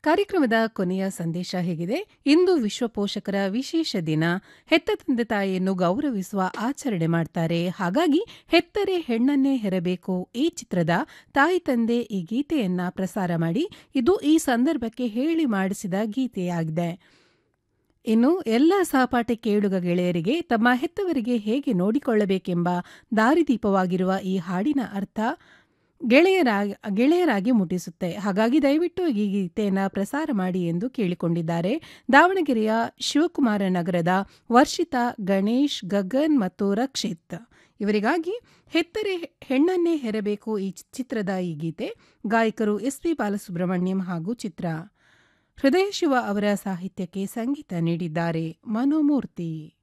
ಕಾರ್ಯಕ್ರಮದ ಕೊನೆಯ ಸಂದೇಶ ಹೇಗಿದೆ ಇಂದು ವಿಶ್ವ ಪೋಷಕರ ವಿಶೇಷ ದಿನ ಹೆತ್ತ ತಂದೆ ತಾಯಿಯನ್ನು ಗೌರವಿಸುವ ಆಚರಣೆ ಮಾಡ್ತಾರೆ ಹಾಗಾಗಿ ಹೆತ್ತರೆ ಹೆಣ್ಣನ್ನೇ ಹೆರಬೇಕು ಈ ಚಿತ್ರದ ತಾಯಿ ತಂದೆ ಈ ಗೀತೆಯನ್ನ ಪ್ರಸಾರ ಮಾಡಿ ಇದು ಈ ಸಂದರ್ಭಕ್ಕೆ ಹೇಳಿ ಮಾಡಿಸಿದ ಗೀತೆಯಾಗಿದೆ ಇನ್ನು ಎಲ್ಲ ಸಹಪಾಠಿ ಕೇಳುಗ ಗೆಳೆಯರಿಗೆ ತಮ್ಮ ಹೆತ್ತವರಿಗೆ ಹೇಗೆ ನೋಡಿಕೊಳ್ಳಬೇಕೆಂಬ ದಾರಿದೀಪವಾಗಿರುವ ಈ ಹಾಡಿನ ಅರ್ಥ ಗೆಳೆಯರಾಗಿ ಗೆಳೆಯರಾಗಿ ಮುಟ್ಟಿಸುತ್ತೆ ಹಾಗಾಗಿ ದಯವಿಟ್ಟು ಈ ಗೀತೆಯನ್ನು ಪ್ರಸಾರ ಮಾಡಿ ಎಂದು ಕೇಳಿಕೊಂಡಿದ್ದಾರೆ ದಾವಣಗೆರೆಯ ಶಿವಕುಮಾರ ನಗರದ ವರ್ಷಿತಾ ಗಣೇಶ್ ಗಗನ್ ಮತ್ತು ರಕ್ಷಿತ್ ಇವರಿಗಾಗಿ ಹೆತ್ತರೆ ಹೆಣ್ಣನ್ನೇ ಹೆರಬೇಕು ಈ ಚಿತ್ರದ ಈ ಗೀತೆ ಗಾಯಕರು ಎಸ್ ಪಿ ಬಾಲಸುಬ್ರಹ್ಮಣ್ಯಂ ಹಾಗೂ ಚಿತ್ರ ಹೃದಯ ಶಿವ ಅವರ ಸಾಹಿತ್ಯಕ್ಕೆ ಸಂಗೀತ ನೀಡಿದ್ದಾರೆ ಮನೋಮೂರ್ತಿ